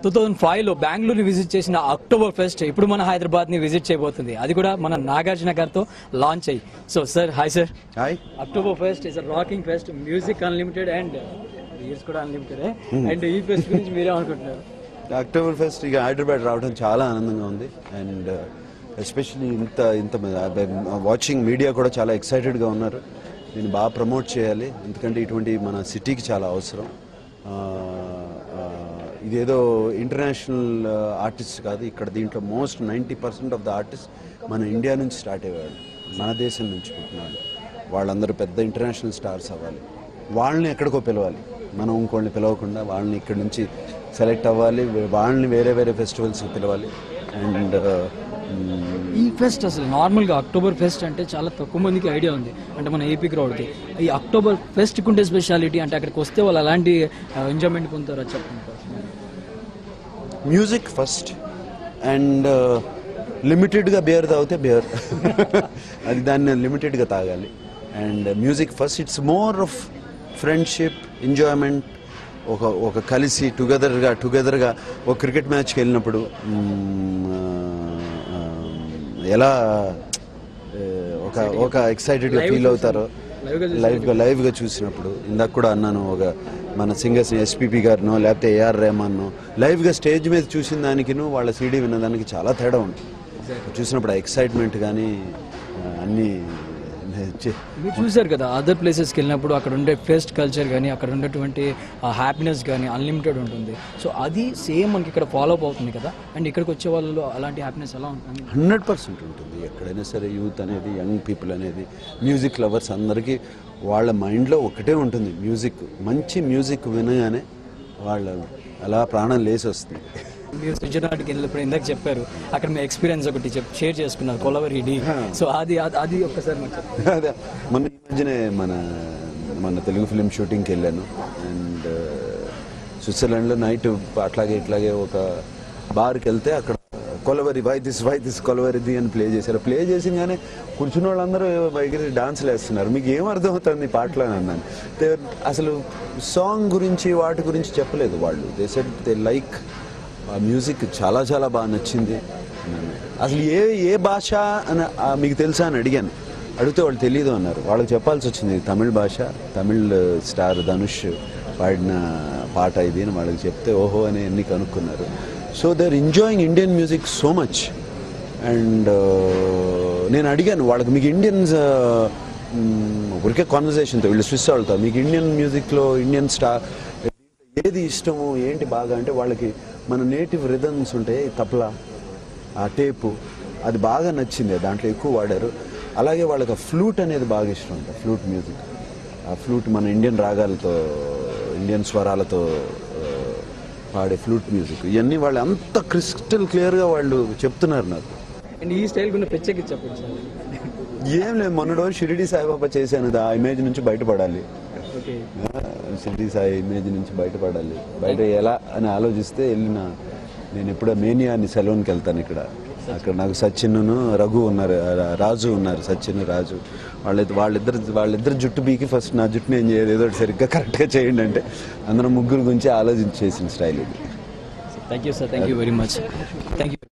Two thousand five లో Bengaluru visit చేసిన October fest ఇప్పుడు మన హైదరాబాద్ ని విజిట్ చేయబోతుంది అది కూడా మన నాగార్జున గారితో లాంచ్ అయ్యి so sir hi sir hi October fest is rocking fest music unlimited and years కూడా అన్లిమిటెడ్ అండ్ ఈ ఫెస్ట్ గురించి మీరే అనుకుంటున్నారు అక్టోబర్ ఫెస్ట్ ఇక హైదరాబాద్ రావడం చాలా ఆనందంగా ఉంది అండ్ ఎస్పెషల్లీ ఇంత ఇంత వాచింగ్ మీడియా కూడా చాలా ఎక్సైటెడ్గా ఉన్నారు దీన్ని బాగా ప్రమోట్ చేయాలి ఎందుకంటే ఇటువంటి మన సిటీకి చాలా అవసరం ఆ, ఆ, ఇదేదో ఇంటర్నేషనల్ ఆర్టిస్ట్ కాదు ఇక్కడ దీంట్లో most ninety percent of the artist మన ఇండియా నుంచి స్టార్ట్ అయ్యేవాడు మన దేశం నుంచి పుట్టినాడు వాళ్ళందరూ పెద్ద ఇంటర్నేషనల్ స్టార్స్ అవ్వాలి వాళ్ళని ఎక్కడికో పిలవాలి మనం ఇంకోళ్ళని పిలవకుండా వాళ్ళని ఇక్కడ నుంచి సెలెక్ట్ అవ్వాలి వాళ్ళని వేరే వేరే ఫెస్టివల్స్కి పిలవాలి అండ్ ఈ ఫెస్ట్ అసలు నార్మల్ గా అక్టోబర్ ఫెస్ట్ అంటే చాలా తక్కువ మందికి ఐడియా ఉంది అంటే మన ఏపీ క్రౌడ్ కి ఈ అక్టోబర్ ఫెస్ట్ కుంటే స్పెషాలిటీ అంటే అక్కడికి వస్తే వాళ్ళు అలాంటి ఎంజాయ్మెంట్ పొందుతారో చెప్పండి మ్యూజిక్ ఫస్ట్ అండ్ లిమిటెడ్గా బియర్ తాగితే బియర్ అది దాన్ని లిమిటెడ్గా తాగాలి and music first it's more of friendship enjoyment ఒక ఒక కలిసి టుగెదర్గా టుగెదర్గా ఒక క్రికెట్ మ్యాచ్కి వెళ్ళినప్పుడు మ్మ్, ఆ, ఆ, ఎలా ఆ, ఒక ఒక ఎక్సైటెడ్గా ఫీల్ అవుతారో లైవ్గా లైవ్గా చూసినప్పుడు ఇందాక కూడా అన్నాను ఒక మన సింగర్స్ ఎస్పీపీ గారినో లేకపోతే ఏఆర్ రెహమాన్నో లైవ్గా స్టేజ్ మీద చూసిన దానికిను వాళ్ళ సీడీ విన్నదానికి చాలా తేడా ఉంటుంది చూసినప్పుడు ఆ ఎక్సైట్మెంట్ కానీ ఆ, అన్నీ చే- మీరు చూసారు కదా అదర్ ప్లేసెస్కి వెళ్ళినప్పుడు అక్కడ ఉండే ఫెస్ట్ కల్చర్ కానీ అక్కడ ఉండేటువంటి హ్యాపీనెస్ కానీ అన్లిమిటెడ్ ఉంటుంది సో అది సేమ్ మనకి ఇక్కడ ఫాలో అప్ అవుతుంది కదా అండ్ ఇక్కడికి వచ్చే వాళ్ళలో అలాంటి హ్యాపీనెస్ ఎలా ఉంటుంది హండ్రెడ్ పర్సెంట్ ఉంటుంది ఎక్కడైనా సరే యూత్ అనేది యంగ్ పీపుల్ అనేది మ్యూజిక్ లవర్స్ అందరికీ వాళ్ళ మైండ్లో ఒకటే ఉంటుంది మ్యూజిక్ మంచి మ్యూజిక్ వినగానే వాళ్ళ అలా ప్రాణం లేచి వస్తుంది మీరు స్విట్జర్లాండ్కి వెళ్ళినప్పుడు ఇందాక చెప్పారు అక్కడ మీ ఎక్స్పీరియన్స్ ఒకటి చెప్ షేర్ చేసుకున్నారు కొలవరి డి సో అది అది- అది ఒక్కసారి మాకు చెప్పండి. అదే మొన్న ఈ మధ్యనే మన మన తెలుగు ఫిలిం షూటింగ్కి వెళ్ళాను అండ్ స్విట్జర్లాండ్లో నైట్ అట్లాగే ఇట్లాగే ఒక బార్కి వెళ్తే అక్కడ kolaveri why this why this కొలవరిది అని ప్లే చేశారు ప్లే చేసింగానే కూర్చున్న వాళ్ళందరూ బయట డాన్స్లు వేస్తున్నారు మీకు ఏం అర్థమవుతుంది ఈ పాటలు అని అన్నాను They- అసలు సాంగ్ గురించి వాటి గురించి చెప్పలేదు వాళ్ళు they said they like ah music చాలా చాలా బాగా నచ్చింది అన్నాను. అసలు ఏ ఏ భాష అని ఆ, మీకు తెలుసా అని అడిగాను అడిగితే వాళ్ళు తెలియదు అన్నారు వాళ్ళకి చెప్పాల్సి వచ్చింది తమిళ భాష తమిళ్ స్టార్ ధనుష్ పాడిన పాట ఇది అని వాళ్ళకి చెప్తే ఓహో అని ఎన్ని కనుక్కున్నారు so they are enjoying Indian music so much and నేను అడిగాను వాళ్ళకి మీకు ఇండియన్స్ ఊరికే కాన్వర్జేషన్తో వీళ్ళు స్విస్ వాళ్ళతో మీకు ఇండియన్ మ్యూజిక్లో ఇండియన్ స్టార్ ఏది ఇష్టము ఏంటి బాగా అంటే వాళ్ళకి మన నేటివ్ రిథమ్స్ ఉంటాయి తబలా ఆ టేపు అది బాగా నచ్చింది దాంట్లో ఎక్కువ వాడారు అలాగే వాళ్ళకి ఆ ఫ్లూట్ అనేది బాగా ఇష్టం ఉంటుంది ఫ్లూట్ మ్యూజిక్ ఆ ఫ్లూట్ మన ఇండియన్ రాగాలతో ఇండియన్ స్వరాలతో ఆ, పాడే ఫ్లూట్ మ్యూజిక్ ఇవన్నీ వాళ్ళు అంత క్రిస్టల్ క్లియర్గా వాళ్ళు చెప్తున్నారు నాకు అండ్ ఈ స్టైల్ గురించి ప్రత్యేకించి చెప్పండి సార్ ఏం లేదు మొన్నటి రోజు షిరిడి సాయిబాబా చేశాను ఆ ఇమేజ్ నుంచి బయటపడాలి ఓకే ఆ, షిరిడి సాయి ఇమేజ్ నుంచి బయటపడాలి బయట ఎలా అని ఆలోచిస్తే వెళ్ళిన నేను ఎప్పుడో మేనియా అని సెలవునికి వెళ్తాను ఇక్కడ అక్కడ నాకు సచిన్ను రఘు ఉన్నారు రా- రాజు ఉన్నారు సచిన్ రాజు వాళ్ళిద్దరు వాళ్ళిద్దరు వాళ్ళిద్దరు జుట్టు బీకి ఫస్ట్ నా జుట్టుని ఏం చేయలేదు ఏదో ఒకటి సరిగ్గా కరెక్ట్గా చేయండి అంటే అందరం ముగ్గురు గురించి ఆలోచించి చేసిన స్టైల్ ఇది thank you sir thank you very much thank you